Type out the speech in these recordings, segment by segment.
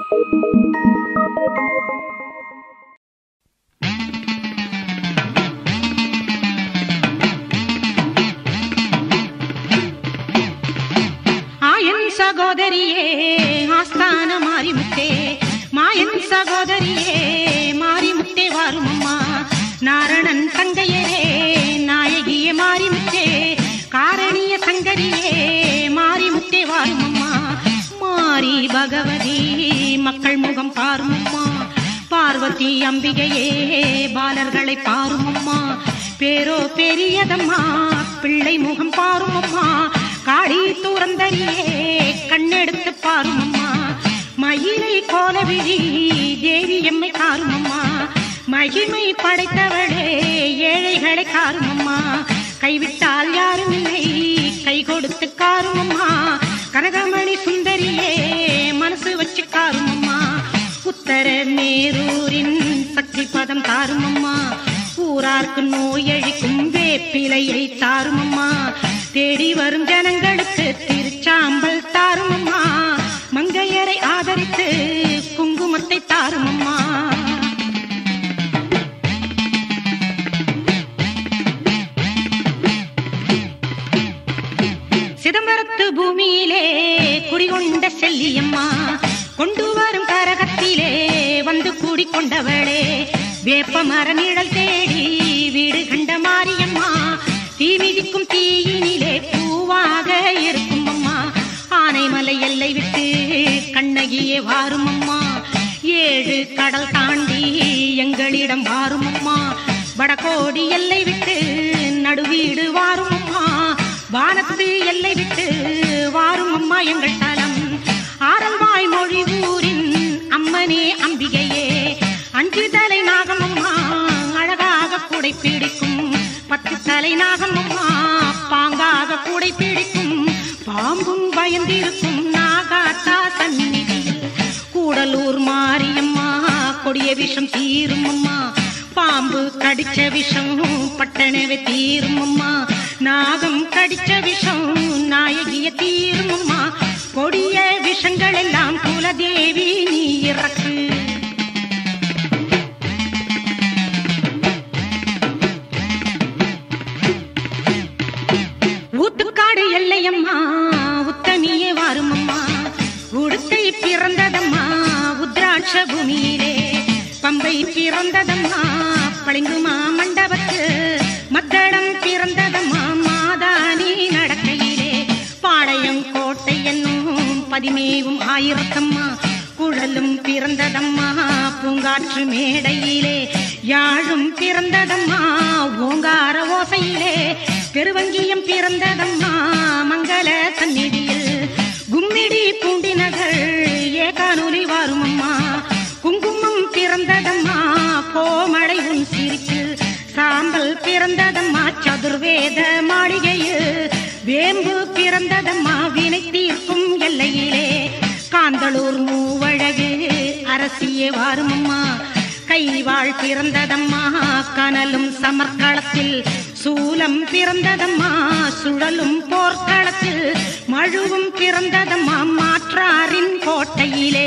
ஆயன் சகோதரியே ஆஸ்தான மாரிமுத்தே மாயன் சகோதரியே மாரிமுத்தே வாரும் அம்மா நாரணன் தங்கையரே நாயகியே மாரிமுத்தே காரணிய சங்கரியே மாரிமுத்தே வாரும் அம்மா மாரி பகவதி மக்கள் முகம் பாரும் அம்மா பார்வதி அம்பிகையே பாலர்களை பாரும் அம்மா பேரோ பெரியதம்மா பிள்ளை முகம் பாரும் அம்மா காளி தூரந்தரியே கண்ணெடுத்து பாரும் அம்மா மயிலை கோலவிழி தேவி எம்மை காரும் அம்மா மகிமை படைத்தவளே ஏழைகளை காரும் அம்மா கைவிட்டால் யாரும் இல்லை கை கொடுத்து காரும் அம்மா கனகமணி சுந்தரியே மனசு வச்சு காரும் அம்மா உத்தர மேரூரின் சக்தி பதம் தாரும் அம்மா ஊரார்க்கு நோயழிக்கும் வேப்பிலையை தாரும் அம்மா தேடி வரும் ஜனங்களுக்கு திருச்சாம்பல் தாரும் அம்மா மங்கையரை ஆதரித்து குங்குமத்தை தாரும் அம்மா சிதம்பரத்து பூமியிலே குடிகொண்ட செல்லியம்மா கொண்டு வரும் கரகத்திலே வந்து கூடிக்கொண்டவளே வேப்ப மர நிழல் தேடி வீடு கண்ட மாரியம்மா தீ மிதிக்கும் தீயினிலே பூவாக இருக்கும் அம்மா ஆனைமலை எல்லை விட்டு கண்ணகியே வாரும் அம்மா ஏழு கடல் தாண்டி எங்களிடம் வாரும் அம்மா வடகோடி எல்லை விட்டு நடுவீடு வாரும் அம்மா வானத்து எல்லை விட்டு வாரும் அம்மா எங்கள் தலம் ஆரல்வாய் மொழி ஊரின் அம்மனே அம்பிகையே அஞ்சு தலை நாகம் அம்மா அழகாக கூடை பிடிக்கும் பத்து தலை நாகம் அம்மா பாங்காக கூடை பிடிக்கும் பாம்பும் பயந்திருக்கும் நாகாத்தா சந்நிதியில் கூடலூர் மாரியம்மா கொடிய விஷம் தீரும் அம்மா பாம்பு கடிச்ச விஷம் பட்டணவே தீரும் அம்மா நாகம் கடிச்ச விஷம் நாயகிய தீரும் அம்மா கொடிய விஷங்கள் எல்லாம் குலதேவி நீ இறக்கு ஊத்துக்காடு எல்லையம்மா உத்தமியே வாரும் அம்மா உடுத்தை பிறந்ததம்மா உத்ராட்ச பூமியிலே பம்பை பிறந்ததம்மா பளிங்குமா மண்டபத்து மத்தடம் பிறந்ததம்மா மாதானி நடக்கையிலே பாளையம் கோட்டை என்னும் பதிமேவும் ஆயிரத்தம்மா குழலும் பிறந்ததம்மா பூங்காற்று மேடையிலே யாழும் பிறந்ததம்மா ஓங்கார ஓசையிலே பெருவங்கியம் பிறந்ததம்மா மங்கள சந்நிதியில் கும்மிடி பூண்டி நகர் ஏகானூலி வாரும் அம்மா குங்குமம் பிறந்ததம்மா கோமழை உன் சிரிப்பில் சாம்பல் பிறந்ததம்மா சதுர்வேத மாளிகையில் வேம்பு பிறந்ததம்மா வினை தீர்க்கும் எல்லையிலே காந்தளூர் மூவழகு அரசியே வாரும் அம்மா கைவாள் பிறந்ததம்மா கனலும் சமர்க்களத்தில் சூலம் பிறந்ததம்மா சுழலும் போர்க்களத்தில் மழுவும் பிறந்ததம்மா மாற்றாரின் கோட்டையிலே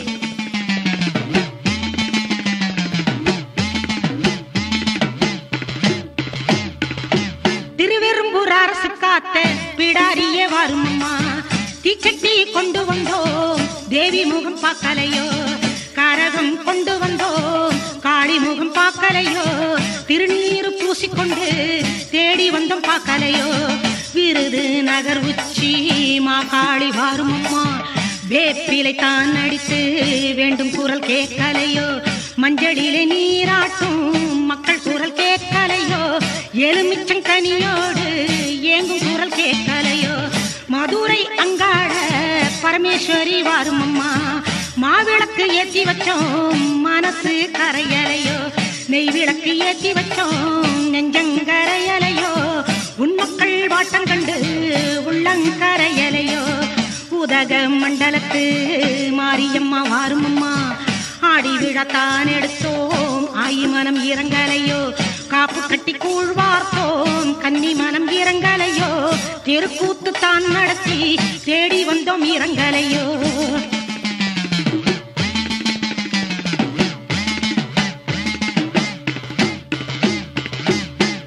திருவெரும்பூர் அரசு காத்த பிடாரியே வரும் அம்மா தீச்சட்டி கொண்டு வந்தோம் தேவி முகம் பார்க்கலையோ கரகம் கொண்டு வந்தோம் காளி முகம் பார்க்கலையோ திருநீர் பூசிக்கொண்டு தேடி வந்தோம் பார்க்கலையோ விருது நகர் உச்சி மாகாளி வாரும் அம்மா வேப்பிலை தான் அடித்து வேண்டும் குரல் கேட்கலையோ மஞ்சளிலே நீராட்டும் மக்கள் குரல் கேட்கலையோ எலுமிச்சம் கனியோடு ஏங்கும் குரல் கேட்கலையோ மதுரை அங்காட பரமேஸ்வரி வாரும் அம்மா மாவிளக்கு ஏத்தி வச்சோம் மனசு கரையலையோ நெய் விளக்கு ஏத்தி வச்சோம் நெஞ்சங்கரையலையோ உன் மக்கள் வாட்டம் கண்டு உள்ளங்கரையலையோ உதக மண்டலத்து மாரியம்மா வாரும் அம்மா ஆடி விழத்தான் எடுத்தோம் ஆயி மனம் இறங்கலையோ காப்பு கட்டி கூழ் வார்த்தோம் கன்னி மனம் இறங்கலையோ தெருக்கூத்து தான் நடத்தி தேடி வந்தோம் இறங்கலையோ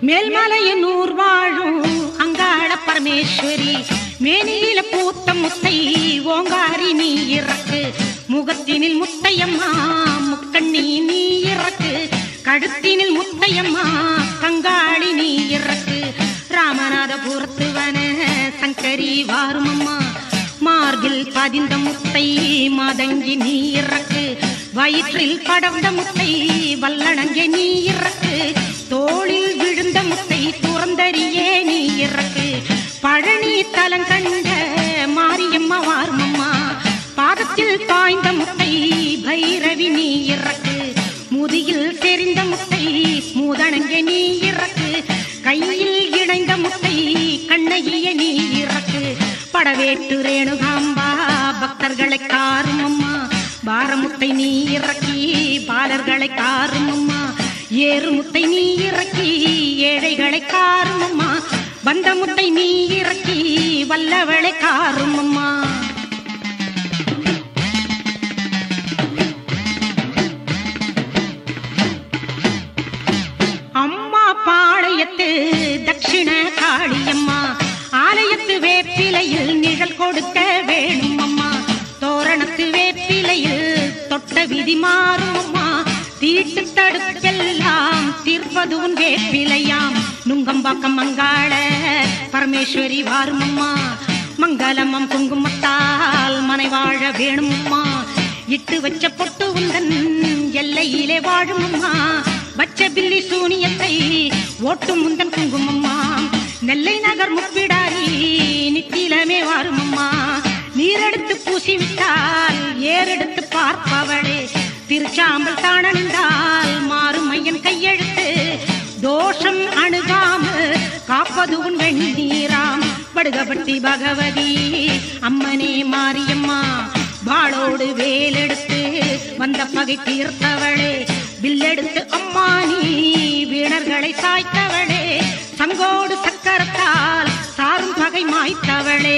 மேல்மலையின் ஊர் வாழும் அங்காள பரமேஸ்வரி மேனியில பூத்த முத்தை ஓங்காரி நீ இறக்கு முகத்தினில் முத்தையம்மா முக்கண்ணி நீ இறக்கு கழுத்தினில் முத்தையம்மா கங்காளி நீ இறக்கு ராமநாதபுரத்துவன சங்கரி வாருமம்மா மார்பில் பதிந்த முத்தை மாதங்கி நீ இறக்கு வயிற்றில் படர்ந்த முத்தை வல்லணங்கே நீ இறக்கு தோளில் விழுந்த முத்தை துறந்தறியே நீ இறக்கு பழனி தலங்கண்ட மாரியம்மா வாருமம்மா பாதத்தில் பாய்ந்த முத்தை பைரவி நீ இறக்கு முதியில் தெரிந்த முத்தை மூதணங்கே நீ இறக்கு கையில் இணைந்த முத்தை கண்ணகிய நீ இறக்கு படவேட்டு ரேணுகாம்பா பக்தர்களை காரும் அம்மா பாரமுத்தை நீ இறக்கி பாலர்களை காரும் அம்மா ஏறுமுத்தை நீ இறக்கி ஏழைகளை காரும் அம்மா வந்த முத்தை நீ இறக்கி வல்லவளை காரும் அம்மா அம்மா பாளையத்து தட்சிண காளியம்மா ஆலயத்து வேப்பிலையில் நிழல் கொடுக்க வேணும் அம்மா தோரணத்து வேப்பிலையில் தொட்ட விதி மாறும் அம்மா தீட்டு தடுப்பெல்லாம் தீர்ப்பது உன் வேப்பிலையாம் நுங்கம்பாக்கம் மங்காள பரமேஸ்வரி வாரும் அம்மா மங்களமம் குங்குமத்தால் மனை வாழ வேணும் அம்மா இட்டு வச்ச பொட்டு உந்தன் எல்லையிலே வாழும் அம்மா வச்ச பில்லி சூனியத்தை ஓட்டும் முந்தன் குங்குமம்மா நெல்லை நகர் முப்பிடாரி நித்திலமே வாரும் அம்மா நீரெடுத்து பூசி விட்டால் ஏறெடுத்து பார்ப்பவளே திருச்சாம்பல் தானணிந்தால் மாறும் ஐயன் கையெழுத்து தோஷம் அணுகாமல் காப்பது உன் வெண்ணீராம் படுகப்பட்டி பகவதி அம்மனே மாரியம்மா வாளோடு வேலெடுத்து வந்த பகை தீர்த்தவளே வில்லெடுத்து அம்மா நீ வீணர்களை சாய்த்தவளே சங்கோடு சக்கரத்தால் சாரும் பகை மாய்த்தவளே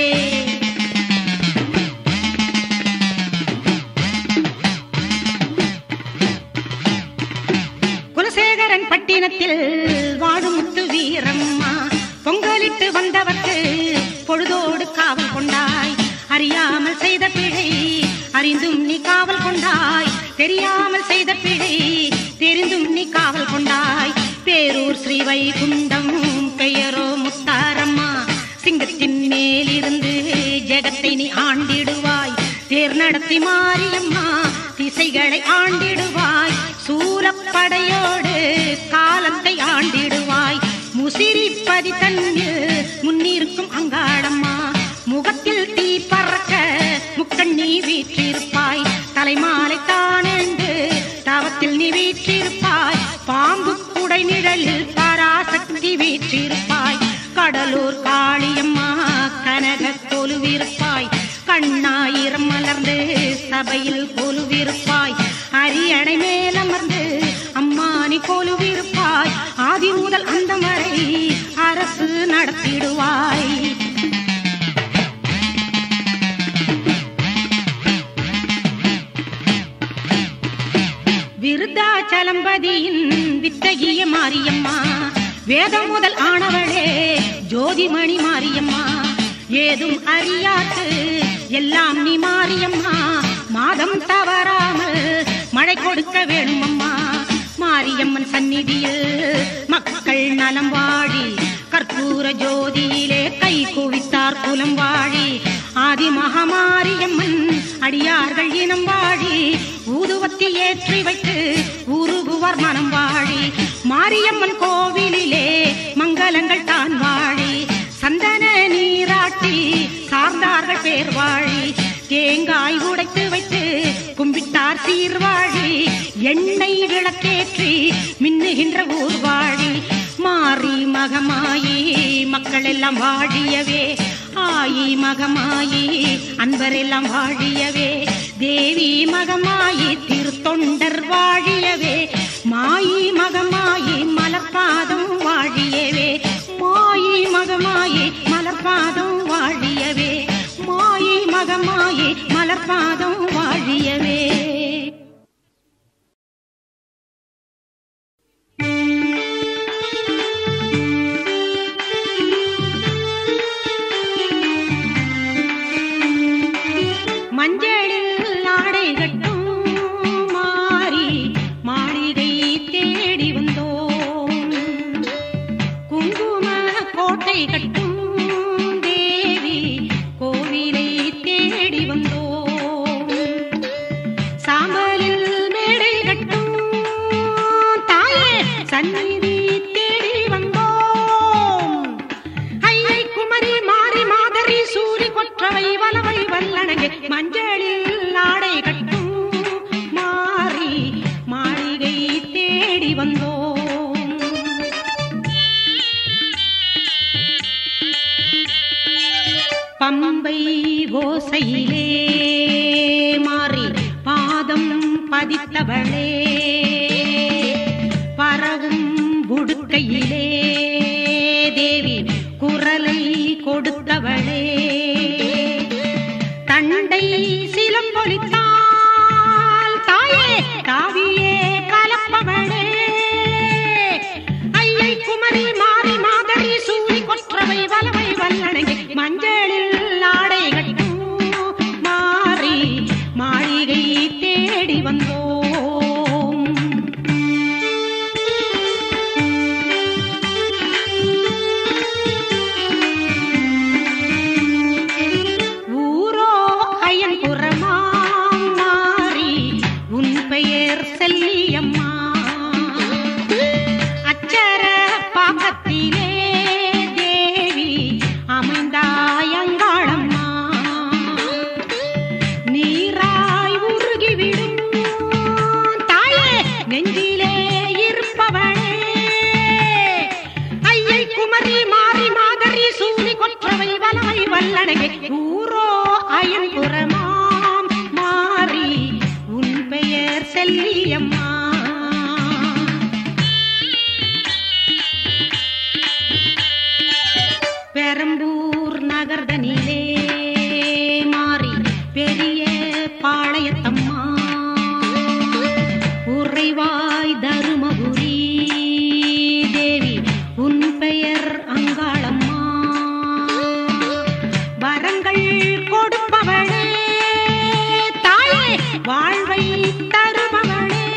குலசேகரன் பட்டினத்தில் வாழும் முத்து வீரம்மா பொங்கலிட்டு வந்தவர்க்கு பொழுதோடு காவல் கொண்டாய் அறியாமல் செய்த பிழை அறிந்தும் நீ காவல் கொண்டாய் தெரியாமல் செய்த பிழை தெரிந்தும் நீ காவல் கொண்டாய் பேரூர் ஸ்ரீ வைகுண்டம் பெயரோ முத்தாரம்மா சிங்கத்தின் மேலிருந்து ஜெகத்தை நீ ஆண்டிடுவாய் தேர் நடத்தி மாரியம்மா திசைகளை ஆண்டிடுவாய் சூரப்படையோடு காலத்தை ஆண்டிடுவாய் முசிறிப்பதி தன்னில் முன்னிருக்கும் அங்காளம்மா முகத்தில் தீ பறக்க முக்கண்ணி வீற்றிருப்பாய் தலைமாலை தானெண்டு தவத்தில் நீ வீற்றிருப்பாய் பாம்பு குடை நிழலில் பராசக்தி வீற்றிருப்பாய் கடலூர் காளியம்மா கனக கொலுவிருப்பாய் கண்ணாயிரம் மலர்ந்து சபையில் கொலுவிருப்பாய் அரியணை மேலமர்ந்து அம்மானி கொலுவிருப்பாய் ஆதி முதல் அந்த வரை அரசு நடத்திடுவாய் விருத்தாச்சலம்பதியின் வித்தகிய மாரியம்மா வேதம் முதல் ஆனவளே ஜோதிமணி மாரியம்மா ஏதும் அறியாத்து எல்லாம் நீ மாரியம்மா மாதம் தவறாமல் மழை கொடுக்க வேணும் அம்மா மாரியம்மன் சந்நிதியில் மக்கள் நலம் வாழி கற்பூர ஜோதியிலே கை குவித்தார் குலம் வாழி ஆதி மகமாரியம்மன் அடியார்கள் இனம் வாழி ஊதுவத்தி ஏற்றி வைத்து உருகுவார் மனம் வாழி மாரியம்மன் கோவிலிலே மங்களங்கள் தான் வாழி சந்தன நீராட்டி சார்ந்தார்கள் பேர் வாழி தேங்காய் உடைத்து வைத்து கும்பிட்டார் சீர்வாழி எண்ணெய் விளக்கேற்றி மின்னுகின்ற ஊர் வாழி மாறி மகமாயி மக்கள் எல்லாம் வாழியவே ஆயி மகமாயி அன்பரெல்லாம் வாழியவே தேவி மகமாயி திருத்தொண்டர் வாழியவே மாயி மகமாயி மலர்பாதம் வாழியவே மாயி மகமாயி மலர்பாதம் வாழியவே மாயி மகமாயி மலர்பாதம் வாழியவே சந்நிதி தேடி வந்தோம் ஐயை குமரி மாறி மாதரி சூரி கொற்றவை வலவை வல்லணங்கே மஞ்சளில் ஆடை கட்டும் மாறி மாளிகை தேடி வந்தோம் பம்பை ஓசையிலே மாறி பாதம் பதித்தவளே பரவும் புடுக்கையிலே தேவி குரலை கொடுத்தவளே தண்டை சிலம்பொலித்தால் தாயே தாவியே கலப்பவளே ஐயை குமரி மாறி மாதரி சூரி கொற்றவை வலவை வல்லணங்கை மஞ்சளில் ஆடை கட்டும் மாறி மாளிகை தேடி வந்தோம் ஊரோ அயன்புறமாம் மாறி உன் பெயர் செல்லியம்மா அச்சர பாக்கத்திலே தேவி அமைந்தாயங்காளம்மா நீராய் உருகிவிடும் தாயே நெஞ்சிலே இருப்பவளே ஐயை குமரி மாறி மாதரி சூனி கொற்றவை வலவை வல்லடகை ஊரோ அயன்புறமாம் மாறி உன் பெயர் செல்லியம்மா பெரம்பூர் நகர்தனிலே மாறி பெரிய பாளையத்தம்மா உறைவாய் தருமபுரி தேவி உன் பெயர் அங்காளம்மா வரங்கள் கொடுப்பவளே தாயே வாழ்வை தருபவளே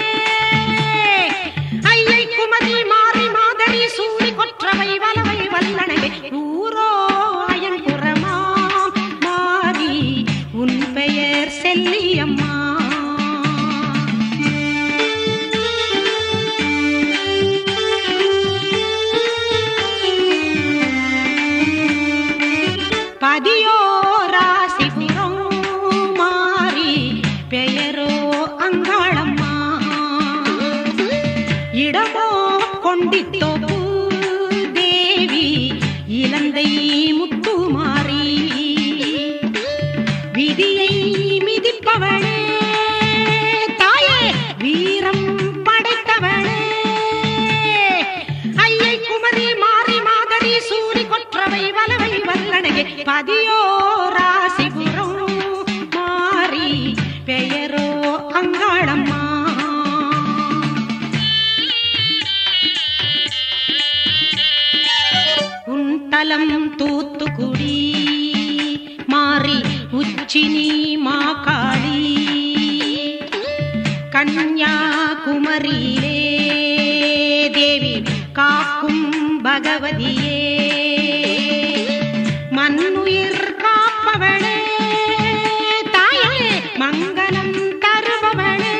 ஐயை குமரி மாறி மாதரி சூடி கொற்றவை வலவை வல்லணகை ஊரோ அயன்புறமாம் மாறி உன் பெயர் செல்லியம்மா பதியோ ராசிபுரம் மாறி பெயரோ அங்காளம்மா இடமோ கொண்டித்தோ தேவி இலந்தை முத்துமாரி விதியை மிதிப்பவளே தாயே வீரம் படைத்தவளே ஐயை குமரி மாறி மாதரி சூரி கொற்றவை வலவை வல்லடகை பதியோ ராசிபுரம் மாறி பெயரோ அங்காளம்மா உன் தலம் தூத்துக்குடி மாறி உச்சினி மாகாளி கன்யாகுமரியிலே தேவி காக்கும் பகவதியே மண்ணுயிர் காப்பவளே தாயே மங்களம் தருபவளே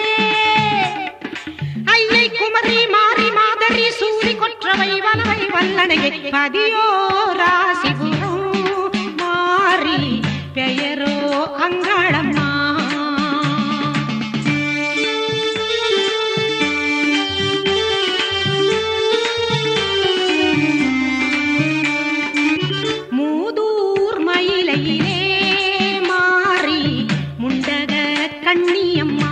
ஐயை குமரி மாறி மாதரி சூடி கொற்றவை வலவை வல்லணையை பதியோ ராசிபுரம் மாறி பெயரோ அங்காளம்மா மூதூர் மயிலையிலே மாறி முண்டக கண்ணியம்மா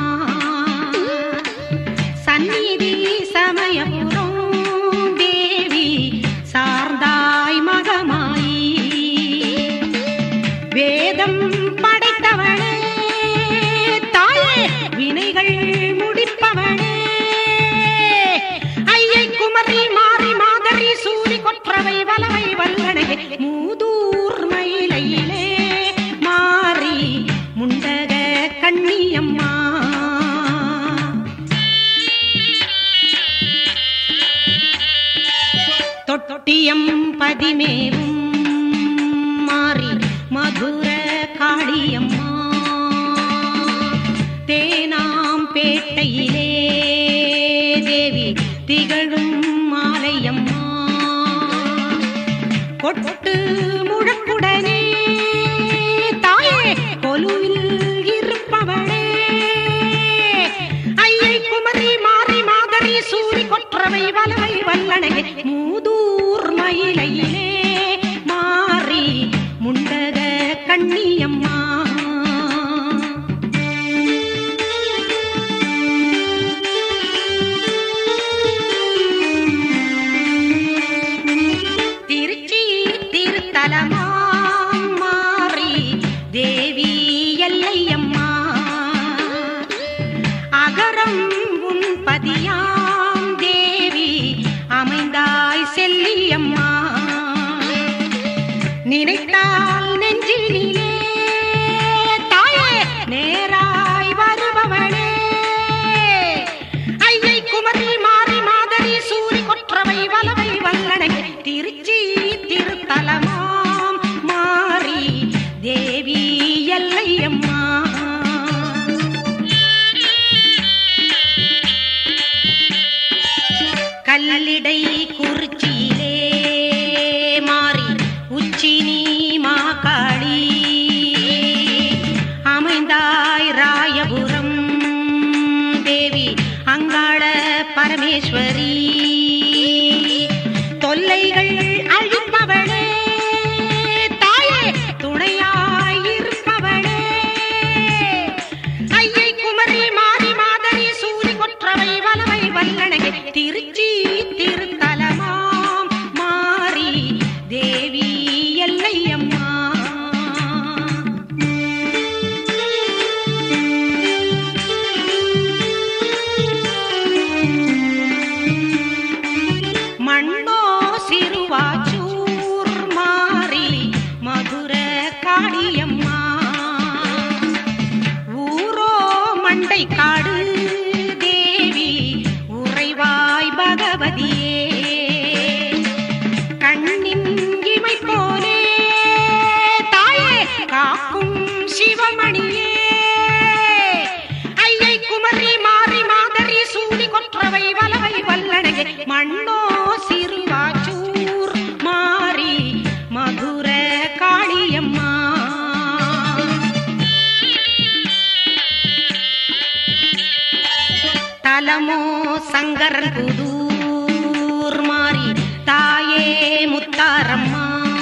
சந்நிதி சமயபுரம் தேவி சார்ந்தாய் மகமாயி வேதம் படைத்தவளே தாயே வினைகள் முடிப்பவளே ஐயை குமரி மாறி மாதரி சூரி கொற்றவை வலவை வல்லணையை மூதூர் மயிலையிலே மாறி முண்டக கண்ணியம்மா தொட்டியம் பதிமேவும் மாறி மதுர காளியம்மா தேனாம் பேட்டையிலே தேவி திகழும் கொட்டு முழக்குடனே தாயே கொலுவில் இருப்பவளே ஐயை குமரி மாறி மாதரி சூரி கொற்றவை வலவை வல்லணையே மூதூர் மயிலையிலே மாறி முண்டக கண்ணியம்மா திருச்சி திருத்தலமாம் மாறி தேவி எல்லையம்மா அகரம் உன் பதியாம் தேவி அமைந்தாய் செல்லியம்மா நினைத்தால் நெஞ்சினிலே தாயே நேராய் வருபவளே ஐயை குமரி மாறி மாதரி சூரி கொற்றவை வலவை வல்லனை திருச்சி திருத்தலமாம் மாறி தேவி எல்லையம்மா கல்லடை குறிச்சியிலே மாறி உச்சி நீ மாகாளி அமைந்தாய் ராயபுரம் தேவி அங்காள பரமேஸ்வரி தொல்லைகள் அழிப்பவளே தாயே துணையாய் இருப்பவளே ஐயை குமரி மாறி மாதரி சூரி கொற்றவை வலவை வல்லணையை திருச்சி திருத்தலமாம் மாறி தேவி எல்லையம்மா மண்ணோ சிறுவாச்சூர் மாறி மதுர காளியம்மா ஊரோ மண்டை காடு தேவி உறைவாய் பகவதியே கண்ணின் இமை போலே தாயே காக்கும் சிவமணியே ஐயை குமரி மாறி மாதரி சூடி கொற்றவை வலவை வல்லணையே மண்ணோ சிறுவாச்சூர் மாறி மதுர காளியம்மா தலமோ சங்கரன் புதூர் மாறி தாயே முத்தாரம்மா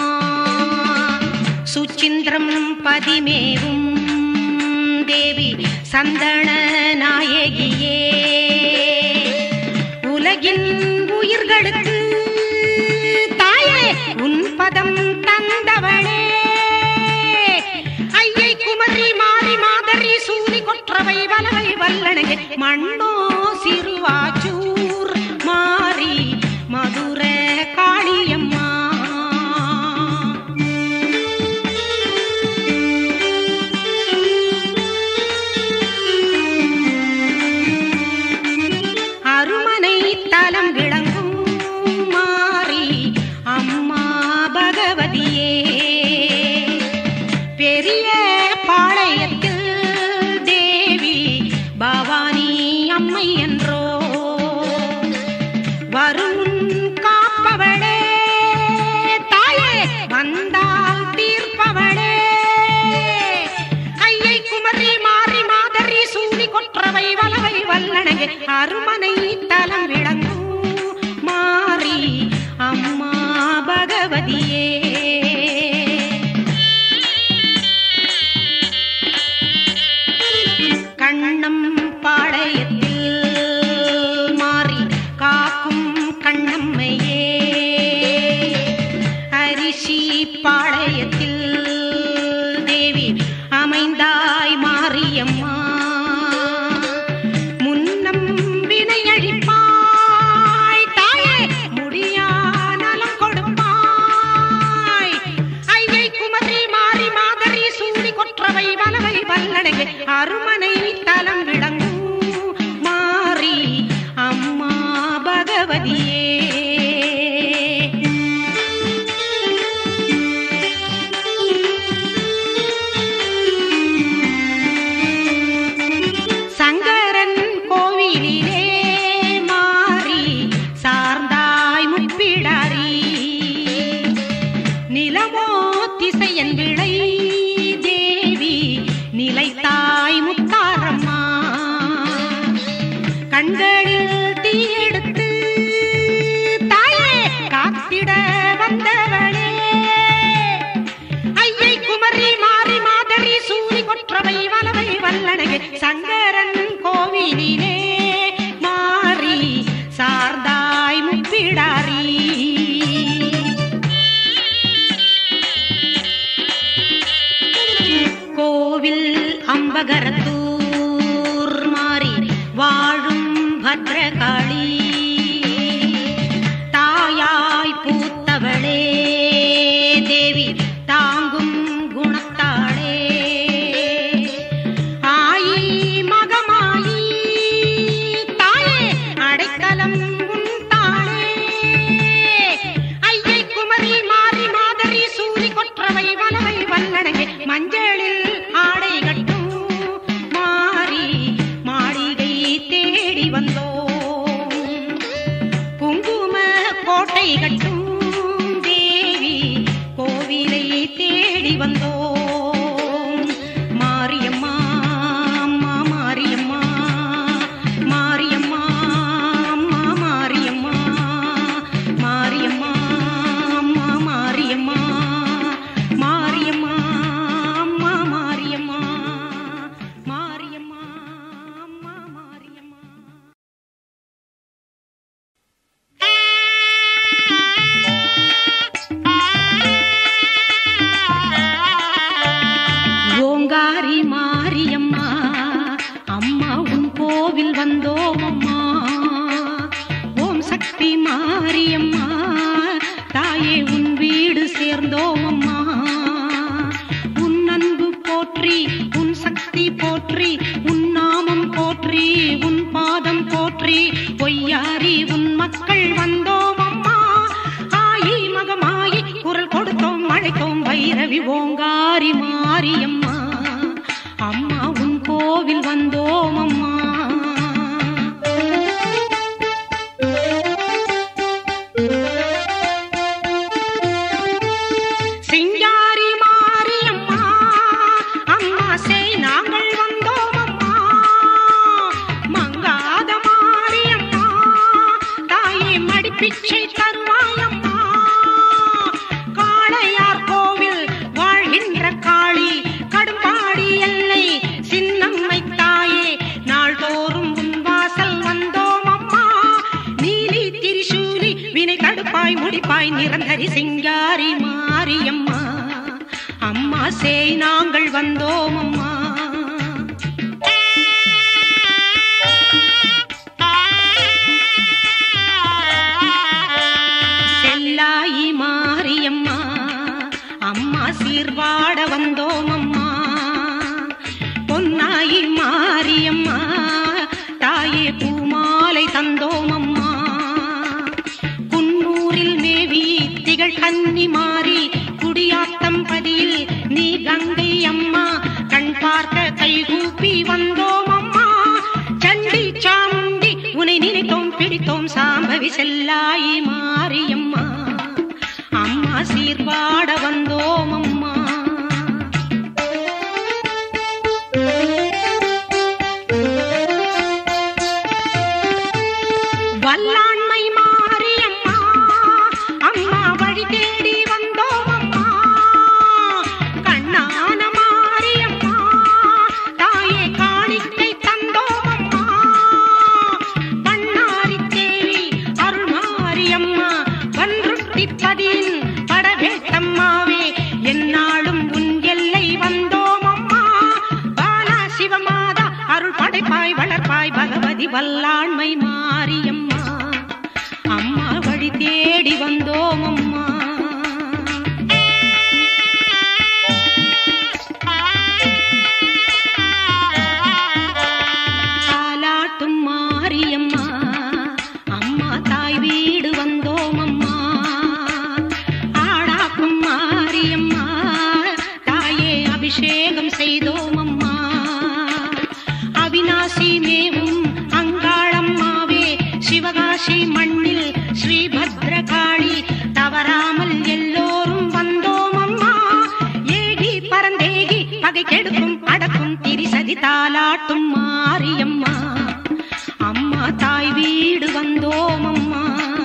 சுச்சிந்திரம் பதிமேவும் தேவி சந்தன நாயகியே உலகின் உயிர்களுக்கு தாயே உன் பதம் தந்தவளே ஐயை குமரி மாறி மாதரி சூரி கொற்றவை வலவை வல்லணையே மண்ணோ சிறுவாச்சூர் மாறி மதுர காளியம்மா அருமனை தலம் விளங்கும் மாறி அம்மா பகவதியே பெரிய பாளையத்தில் தேவி பவானி அம்மை என்றோ வரும் காப்பவளே தாயே வந்தால் தீர்ப்பவளே ஐயை குமரி மாறி மாதரி சூடி கொற்றவை வலவை வல்லணையே அருமனை தலம் விளங்கும் மாறி அம்மா பகவதியே கண்ணம் பாளையத்தில் மாறி காக்கும் கண்ணம்மையே அரிசி பாளையத்தில் தேவி அமைந்தாய் மாரியம்மா முன்னம் வினையழி கண்களில் தீயெடுத்து தாயே காத்திட வந்தவளே ஐயை குமரி மாறி மாதரி சூரி கொற்றவை வலவை வல்லனையே சங்கரன் கோவிலிலே மாறி சார்ந்தாய் முப்பிடாரி கோவில் அம்பகரத்தூர் மாறி வாழும் பத்ரகாளி தாயாய் பூத்தவளே தேவி தாங்கும் குணத்தாளே ஆயி மகமாயி தாயே அடைக்கலம் உன் தாளே ஐயை குமரி மாறி மாதரி சூரி கொற்றவை வலவை வல்லடங்கே மஞ்சளில் ஆடை கட்டும் மாறி மாளிகை தேடி வந்தோம் குங்கும கோட்டை கட்டும் தேவி கோவிலை தேடி வந்தோம் மாரியம்மா அம்மா மாரியம்மா மாரியம்மா அம்மா மாரியம்மா மாரியம்மா அம்மா மாரியம்மா மாரியம்மா அம்மா மாரியம்மா மாரியம்மா அம்மா மாரியம்மா ஓங்காரி மாரியம்மா அம்மா உன் கோவில் வந்தோம் அம்மா ஓம் சக்தி மாரியம்மா தாயே உன் வீடு சேர்ந்தோம் அம்மா உன் அன்பு போற்றி உன் சக்தி போற்றி உன் நாமம் போற்றி உன் பாதம் போற்றி பொய்யாரி உன் மக்கள் வந்தோம் அம்மா ஆயி மகமாயி குரல் கொடுத்தோம் அழைத்தோம் வைரவி ஓங்காரி மாரியம்மா அம்மா உன் கோவில் வந்தோம் அம்மா சிங்காரி மாரியம்மா அம்மா செய் நாங்கள் வந்தோம் அம்மா மங்காத மாரியம்மா தாயே மடிப்பிச்சை தருவாயம்மா காளையார் கோவில் வாழ்கின்ற காளி கடும்பாடி எல்லை சின்னம்மை தாயே நாள்தோறும் உன் வாசல் வந்தோம் அம்மா நீலி திரிசூலி வினை தடுப்பாய் முடிப்பாய் நிரந்தரி சிங்காரி மாரியம்மா அம்மா சேய் நாங்கள் வந்தோம் அம்மா செல்லாயி மாரியம்மா அம்மா சீர்வாட வந்தோம் அம்மா பொன்னாயி மாரியம்மா தாயே பூமாலை தந்தோம் அம்மா குன்னூரில் மேவி திகழ் கன்னி மாறி குடியாத்தம் பதியில் நீ கங்கை அம்மா கண் பார்க்க கைகூப்பி வந்தோம் அம்மா சண்டி சாமுண்டி உனை நினைத்தோம் பிடித்தோம் சாம்பவி செல்லாயி மாரியம்மா அம்மா சீர்வாட வந்தோம் அம்மா வல்லாண்மை மாரியம்மா அம்மா வழி தேடி வந்தோம் அம்மா கண்ணான மாரியம்மா தாயே காணிக்கை தந்தோம் அம்மா பண்ணாரி தேவி அருள் மாரியம்மா வன்றுட்டி பதியின் படவேட்டம்மாவே என்னாலும் உன் எல்லை வந்தோம் அம்மா பாலா சிவமாதா அருள் படைப்பாய் வளர்ப்பாய் பகவதி வல்லாண்மை மாரியம்மா அம்மா வழி தேடி வந்தோம் அம்மா தாலாட்டும் மாரியம்மா அம்மா தாய் வீடு வந்தோம் அம்மா ஆடாக்கும் மாரியம்மா தாயே அபிஷேகம் செய்தோம் அம்மா அவிநாசி மேவும் அங்காளம்மாவே சிவகாசி மண்ணில் ஸ்ரீபத்ரகாளி தவறாமல் எல்லோரும் வந்தோம் அம்மா ஏகி பரந்தேகி பகை கெடுக்கும் அடக்கும் திரிசதி தாலாட்டும் மாரியம்மா அம்மா தாய் வீடு வந்தோம் அம்மா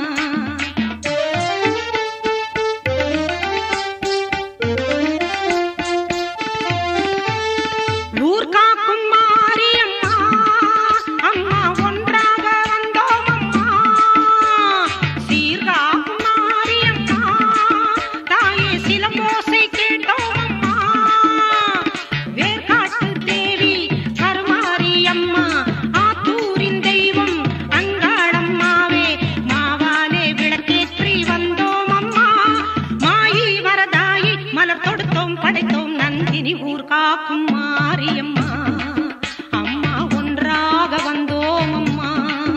ஊர் காக்கும் மாரியம்மா அம்மா ஒன்றாக வந்தோம் அம்மா சீர்காக்கும் மாரியம்மா தாயே சிலம்போசை கேட்டோம் அம்மா வேர்காட்டு தேவி கருமாரியம்மா ஆத்தூரின் தெய்வம் அங்காளம்மாவே மாவாலே விளக்கேற்றி வந்தோம் அம்மா மாயி வரதாயி மலர் தொடுத்தோம் படைத்தோம் நந்தினி ஊர் காக்கும் மாரியம்மா அம்மா ஒன்றாக வந்தோம் அம்மா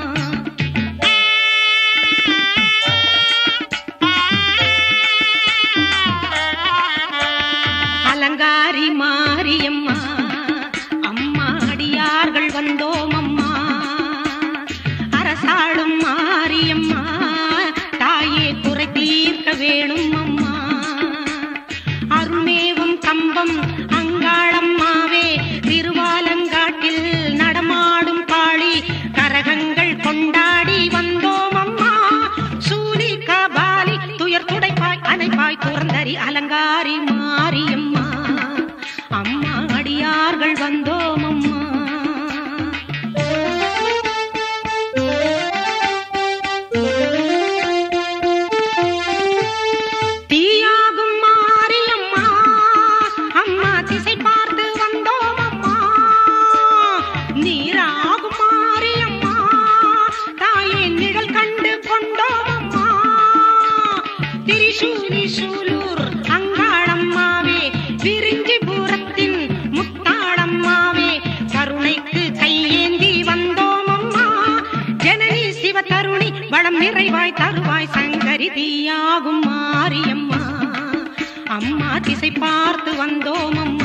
அலங்காரி மாரியம்மா அம்மா அடியார்கள் வந்தோம் அம்மா அரசாளும் மாரியம்மா தாயே குறை தீர்க்க வேணும் அம்மா அருள்மேவும் கம்பம் அங்காளம்மாவே திருவாலங்காட்டில் நடமாடும் காளி கரகங்கள் கொண்டாடி வந்தோம் அம்மா சூலி கபாலி துயர் துடைப்பாய் அணைப்பாய் துறந்தரி அலங்காரி மாரியம்மா அம்மா அடியார்கள் வந்தோம் அம்மா தீயாகும் மாரியம்மா அம்மா திசை பார்த்து வந்தோம் அம்மா நீராகும் மாரியம்மா தாயே நிழல் கண்டு கொண்டோம் அம்மா திரிசூலி சூலூர் அங்காளம்மாவே விரிஞ்சிபுரத்தின் முத்தாளம்மாவே கருணைக்கு கையேந்தி வந்தோம் அம்மா ஜனனி சிவ தருணி வளம் நிறைவாய் தருவாய் சங்கரி தீயாகும் மாரியம்மா அம்மா திசை பார்த்து வந்தோம் அம்மா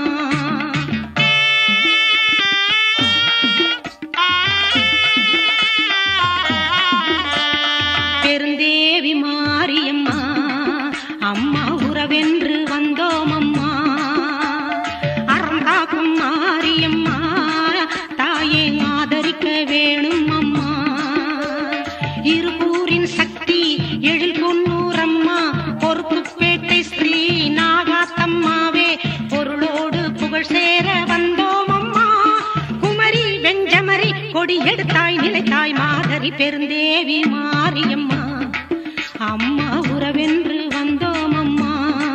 பெருந்தேவி மாரியம்மா அம்மா உறவென்று வந்தோம் அம்மா அறம் காக்கும் மாரியம்மா தாயை ஆதரிக்க வேணும் அம்மா இருகூரின் சக்தி எழில் பொன்னூரம்மா பொறுப்புப்பேட்டை ஸ்ரீ நாகாத்தம்மாவே பொருளோடு புகழ் சேர வந்தோம் அம்மா குமரி வெஞ்சமரி கொடி எடுத்தாய் நிலைத்தாய் மாதரி பெருந்தேவி மாரியம்மா அம்மா உறவென்று வந்தோம் அம்மா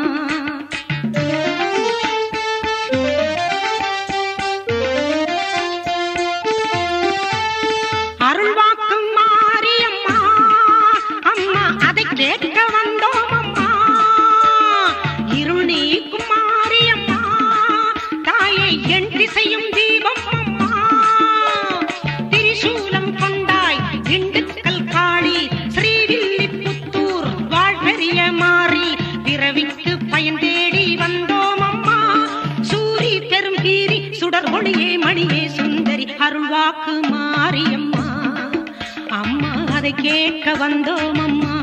அருள்வாக்கும் மாரியம்மா அம்மா அதை கேட்க வந்தோம் அம்மா இருள் நீக்கும் மாரியம்மா தாயை என் திசையும் தீபம் அம்மா திரிசூலம் கொண்டாய் திண்டுக்கல் காளி ஸ்ரீவில்லிபுத்தூர் வாழ்வெறிய மாறி பிறவிக்கு பயன் தேடி வந்தோம் அம்மா சூரி பெரும் கீரி சுடர் ஒளியே மணியே சுந்தரி அருள்வாக்கு மாரியம்மா அம்மா அதை கேட்க வந்தோம் அம்மா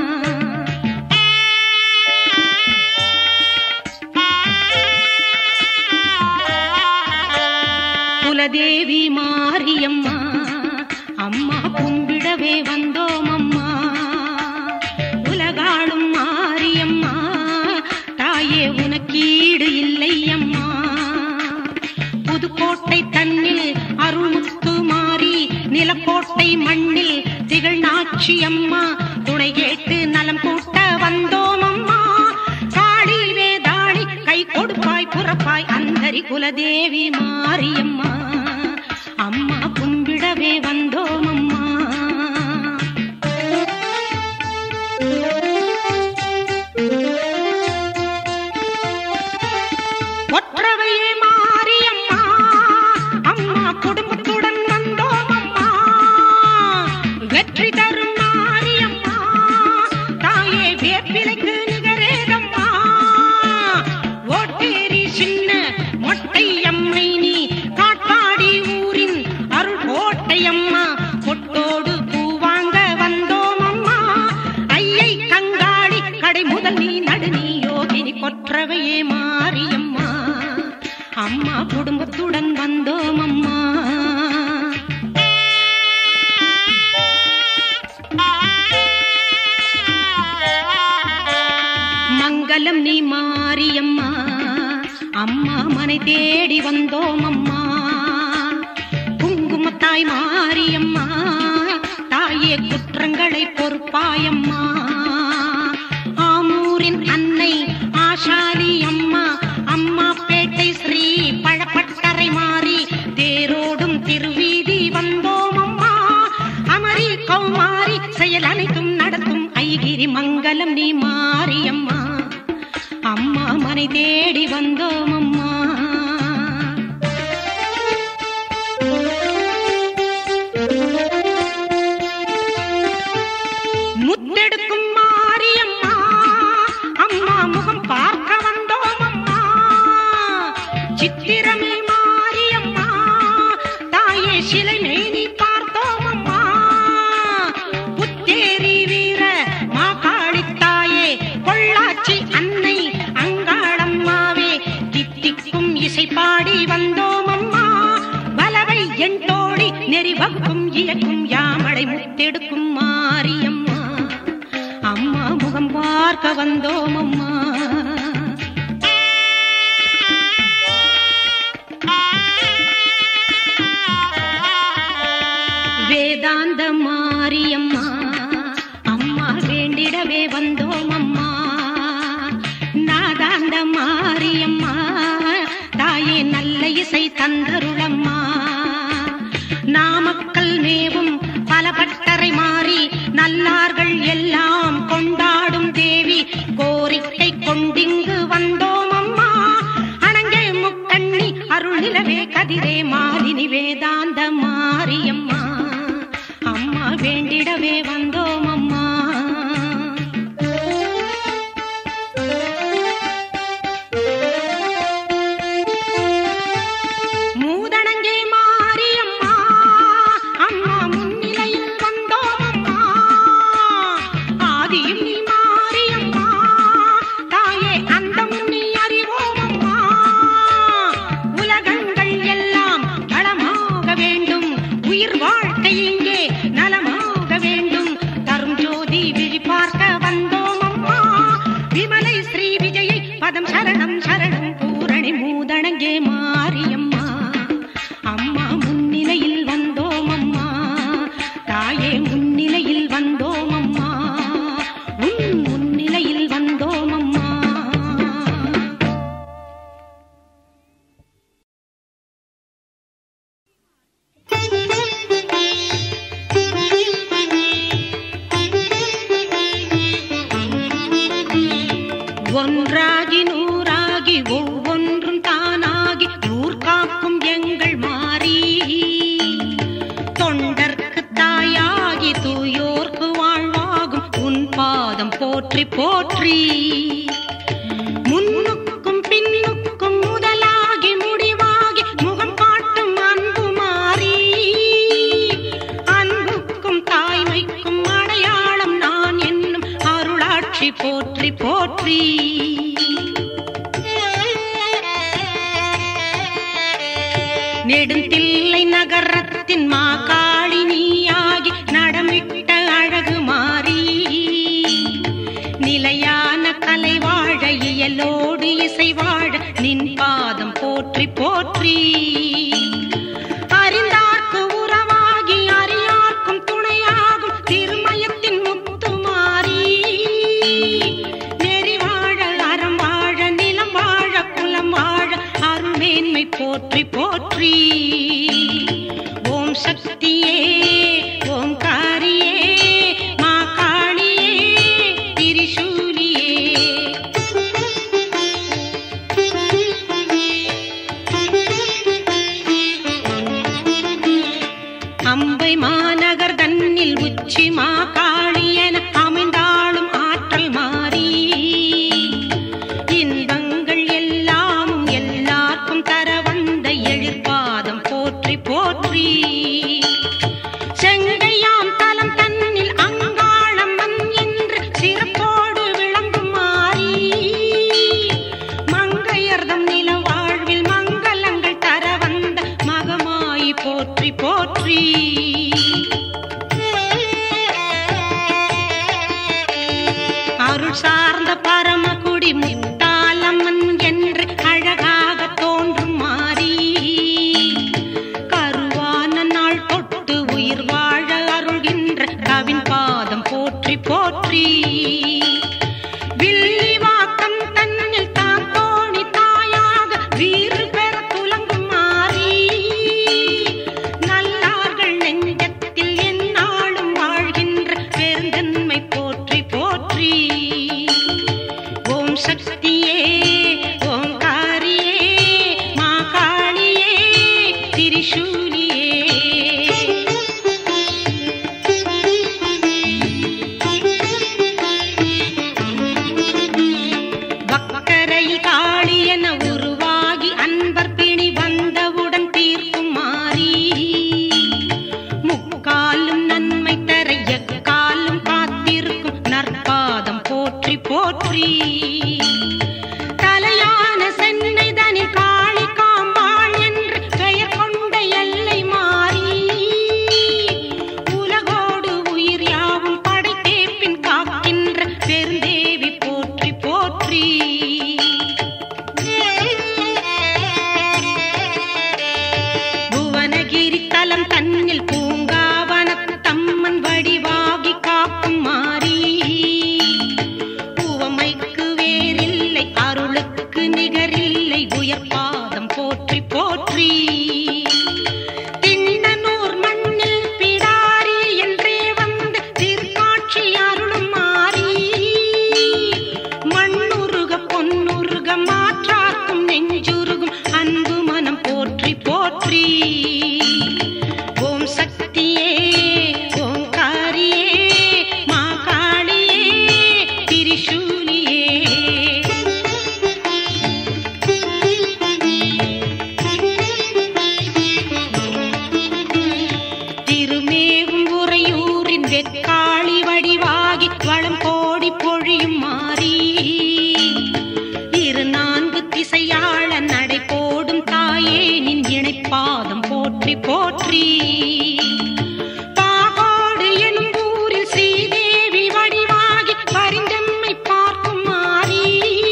குலதேவி மாரியம்மா அம்மா கும்பிடவே வந்தோம் அம்மா உலகாளும் மாரியம்மா தாயே உனக்கீடு இல்லை அம்மா புதுக்கோட்டை தன்னில் அருள்முத்து மாறி நிலக்கோட்டை மண்ணில் திகழ்நாட்சி அம்மா துணை கேட்டு நலம் கூட்ட வந்தோம் அம்மா காளி வேதாளி கை கொடுப்பாய் புறப்பாய் அந்தரி குலதேவி மாரியம்மா அம்மா கும்பிடவே வந்தோம் அம்மா ஒற்றவையே மாரியம்மா அம்மா குடும்பத்துடன் வந்தோம் அம்மா வெற்றி தரும் மாரியம்மா தாயே வேப்பிலைக்கு நிகரேதம்மா ஓட்டேரி சின்ன மொட்டை அம்மை நீ காட்பாடி ஊரின் அருள் கோட்டையம்மா அம்மா மனை தேடி வந்தோம் அம்மா குங்குமத்தாய் மாரியம்மா தாயே குற்றங்களை பொறுப்பாயம்மா ஆமூரின் அன்னை ஆஷாலி அம்மா அம்மா பேட்டை ஸ்ரீ பழப்பட்டறை மாறி தேரோடும் திருவீதி வந்தோம் அம்மா அமரி கௌமாரி செயல் அனைத்தும் நடத்தும் ஐகிரி மங்கலம் நீ மாரியம்மா அம்மா மனை தேடி வந்தோம் அம்மா முத்தெடுக்கும் மாரியம்மா அம்மா முகம் பார்க்க வந்தோம் அம்மா சித்திரமே மாரியம்மா தாயே சிலை மேனி பார்த்தோம் அம்மா புத்தேரி வீர மாகாளி தாயே பொள்ளாச்சி அன்னை அங்காளம்மாவே தித்திக்கும் இசை பாடி வந்தோம் அம்மா வலவை என் தோழி நெறி வகுக்கும் இயக்கும் யாமடை முத்தெடுக்கும் மாரியம்மா அம்மா முகம் பார்க்க வந்தோம் அம்மா வேதாந்த மாரியம்மா அம்மா வேண்டிடவே வந்தோம் அம்மா நாதாந்த மாரியம்மா தாயே நல்ல இசை தந்தருளம்மா நாமக்கல் மேவும் பல பட்டறை மாறி நல்லார்கள் எல்லாம் கொண்டாடும் தேவி கோரிக்கை கொண்டிங்கு வந்தோம் அம்மா அணங்கே முக்கண்ணி அருள் நிலவே கதிரே மாலினி வேதாந்த மாரியம்மா அம்மா வேண்டிடவே வந்தோம் அம்மா மூதணங்கே மாரியம்மா அம்மா முன்னிலையில் வந்தோம் அம்மா ஆதியும் நீ மாரியம்மா தாயே அந்தம் நீ அறிவோம் அம்மா உலகங்கள் எல்லாம் வளமாக வேண்டும் உயிர் வாழ்க்கை இங்கே நலமாக வேண்டும் தரும் ஜோதி விழி பார்க்க வந்தோம் அம்மா விமலை ஸ்ரீ விஜயை பதம் சரணம் சரணம் பூரணி மூதணங்கே மாரியம்மா அம்மா முன்னிலையில் வந்தோம் அம்மா தாயே முன்னிலையில் வந்தோம் அம்மா உன் முன்னிலையில் வந்தோம் அம்மா ஒன்றாகி நூறாகி ஒவ்வொன்றும் தானாகி ஊர் காக்கும் எங்கள் மாறி தொண்டர்க்கு தாயாகி தூயோர்க்கு வாழ்வாகும் உன் பாதம் போற்றி போற்றி முன்னுக்கும் பின்னுக்கும் முதலாகி முடிவாகி முகம் காட்டும் அன்பு மாறி அன்புக்கும் தாய்மைக்கும் அடையாளம் நான் என்னும் அருளாட்சி போற்றி போற்றி நெடுந்தில்லை நகரத்தின் மாகாளி நீயாகி நடமிட்ட அழகு மாறி நிலையான கலை வாழ இயலோடு இசை வாழ நின் பாதம் போற்றி போற்றி அறிந்தார்க்கு உறவாகி அறியார்க்கும் துணையாகும் திருமயத்தின் முத்து மாறி நெறி வாழ அறம் வாழ நிலம் வாழ குலம் வாழ அருள்மேன்மை போற்றி போற்றி ஓம் சக்தியே ஓம் காரியே மா காளியே திரிசூலியே அம்பை மாநகர் தன்னில் உச்சி மா காளி என அமைந்தாளும் ஆற்றல் மாறி இன்பங்கள் எல்லாம் எல்லாருக்கும் தர வந்த எழிற்பாதம் போற்றி போற்றி செங்கையாம் தலம் தன்னில் அங்காளம் மண் என்று சிறப்போடு விளங்கும் மாறி மங்கையர்தம் நில வாழ்வில் மங்களங்கள் தர வந்த மகமாயி போற்றி போற்றி அருள் சார்ந்த பரமக்குடி முத்தாலம்மன் என்று அழகாக மேவும் உறையூரின் வெக்காளி வடிவாகி வளம் கோடி பொழியும் மாறி இரு நான்கு திசையாள நடை போடும் தாயே நின் இணைப்பாதம் போற்றி போற்றி பாகோடு எனும் ஊரில் ஸ்ரீதேவி வடிவாகி பரிந்தம்மை பார்க்கும் மாறி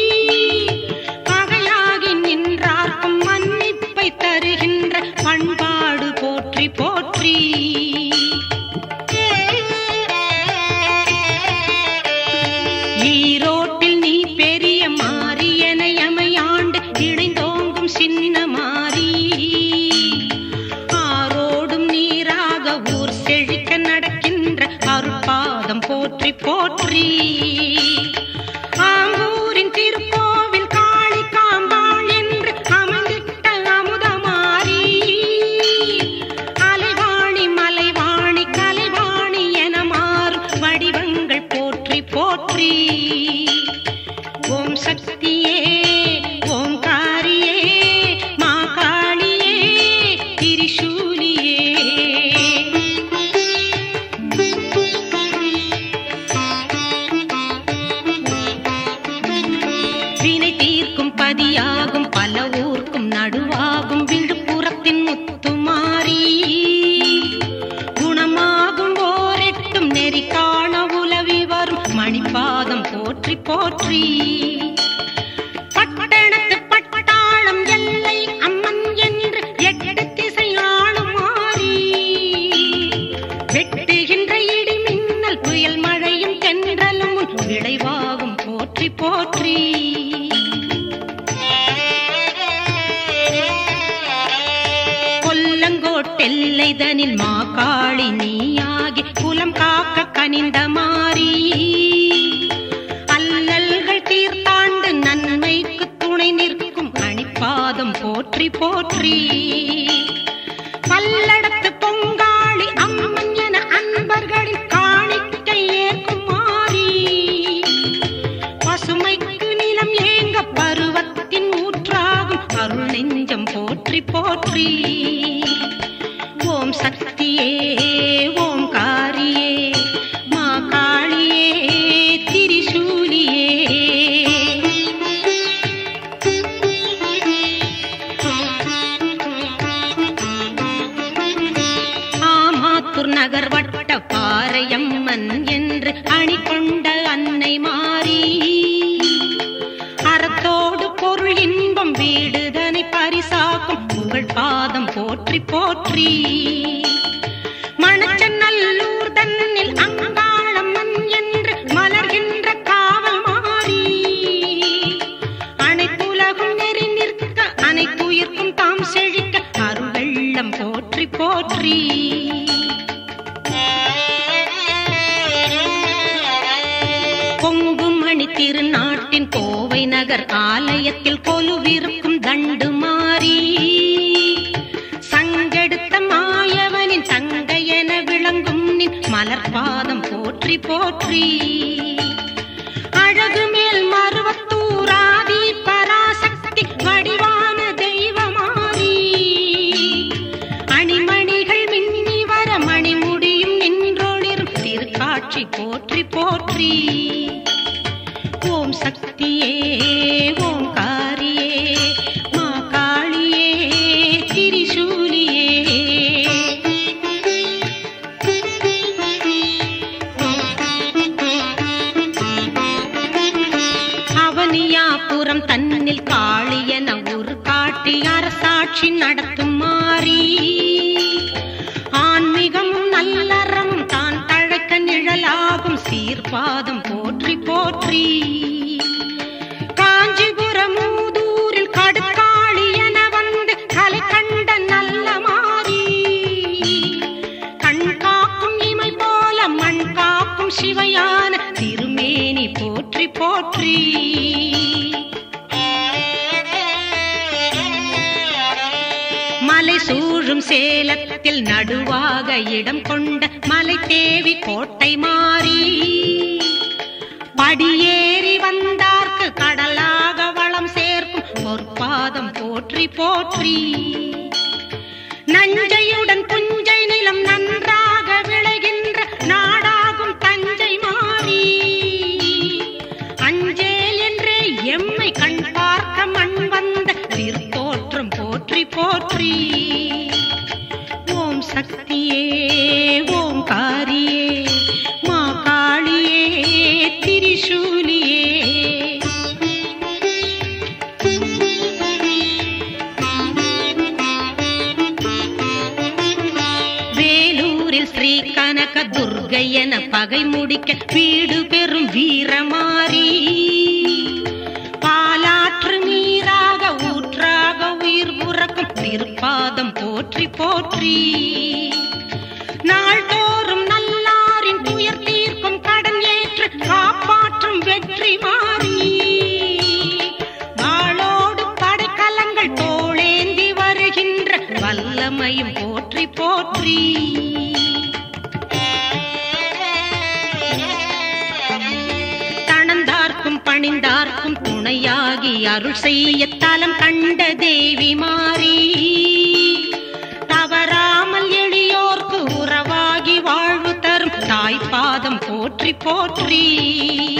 பகையாகி நின்றார்க்கும் மன்னிப்பை தருகின்ற பண்பாடு போற்றி போற்றி ஈரோட்டில் நீ பெரிய மாறி என எமையாண்டு இணைந்தோங்கும் சின்ன மாறி ஆரோடும் நீராக ஊர் செழிக்க நடக்கின்ற அருட்பாதம் போற்றி போற்றி ஆங்கூரின் திருக்கோவில் காளி காம்பாள் என்று அமைந்திட்ட அமுதமாரி அலைவாணி மலைவாணி கலைவாணி என மாறும் வடிவங்கள் போற்றி போற்றி ஓம் சக்தியே ஓங்காரியே மாகாளியே திரிசூலியே வினை தீர்க்கும் பதியாகும் பல ஊர்க்கும் நடுவாகும் விழுப்புறத்தின் முத்துமாரி குணமாகும் ஓரெட்டும் நெறி காண உலவி வரும் மணிப்பாதம் போற்றி போற்றி பட்டணத்து பட்டாளம் எல்லை அம்மன் என்று எட்டு திசை ஆளும் மாறி வெட்டுகின்ற இடி மின்னல் புயல் மழையும் தென்றலும் உன் விளைவாகும் போற்றி போற்றி கொல்லங்கோட்டெல்லைதனில் மாகாளி நீயாகி குலம் காக்க கனிந்த மாறி அல்லல்கள் தீர்த்தாண்டு நன்மைக்கு துணை நிற்கும் அணிப்பாதம் போற்றி போற்றி பல்லடத்து பொங்காளி அம்மன் என அன்பர்களின் காணிக்கை ஏற்கும் மாறி பசுமைக்கு நிலம் ஏங்க பருவத்தின் ஊற்றாகும் அருள் நெஞ்சம் போற்றி போற்றி ஓம் சக்தியே ஓம் காரியே மா காளியே திரிசூலியே ஆமாத்தூர் நகர் வட்ட பாறையம்மன் என்று அணி கொண்ட அன்னை மாறி அறத்தோடு பொருள் இன்பம் வீடுதனை பரிசாக்கும் புகழ் பாதம் போற்றி போற்றி மணச்சநல்லூர் தன்னில் அங்காளம்மன் என்று மலர்கின்ற காவல் மாறி அனைத்துலகும் நெறி நிற்க அனைத்துயிர்க்கும் தாம் செழிக்க அருவெள்ளம் போற்றி போற்றி பொங்குமணி திருநாட்டின் கோவை நகர் ஆலயத்தில் கொலுவிருக்கும் தண்டு மாறி சங்கெடுத்த மாயவனின் தங்க என விளங்கும் நின் மலர்பாதம் போற்றி போற்றி அழகு மேல் மருவத்தூராதி பராசக்தி வடிவான தெய்வமாரி அணிமணிகள் மின்னி வர மணிமுடியும் நின்றொளிரும் திருக்காட்சி போற்றி போற்றி ஓம் சக்தியே ஓம் காரியே மா காளியே திரிசூலியே அவனியாபுரம் தன்னில் காளி என ஒரு காட்டி அரசாட்சி நடத்தும் மாறி ஆன்மீகமும் நல்லறமும் தான் தழைக்க நிழலாகும் சீர்பாதம் போற்றி போற்றி காஞ்சிபுரம் மூதூரில் கடுக்காளி என வந்து கலை கண்ட நல்ல மாறி கண் காக்கும் இமை போல மண் காக்கும் சிவையான திருமேனி போற்றி போற்றி மலை சூழும் சேலத்தில் நடுவாக இடம் கொண்ட மலை தேவி கோட்டை மாறி படியேறி வந்தார்க்கு கடலாக வளம் சேர்க்கும் பொற்பாதம் போற்றி போற்றி நஞ்சையுடன் புஞ்சை நிலம் நன்றாக ஸ்ரீ கனக துர்கை என பகை முடிக்க வீடு பெறும் வீரமாரி பாலாற்று நீராக ஊற்றாக உயிர் புறக்கும் திருப்பாதம் போற்றி போற்றி நாள்தோறும் நல்லாரின் துயர் தீர்க்கும் கடன் ஏற்று காப்பாற்றும் வெற்றி மாறி வாளோடு படைக்கலங்கள் தோளேந்தி வருகின்ற வல்லமையும் போற்றி போற்றி தணந்தார்க்கும் பணிந்தார்க்கும் துணையாகி அருள் செய்ய தலம் கண்ட தேவி மாறி தவறாமல் எளியோர்க்கு உறவாகி வாழ்வு தரும் தாய்ப்பாதம் போற்றி போற்றி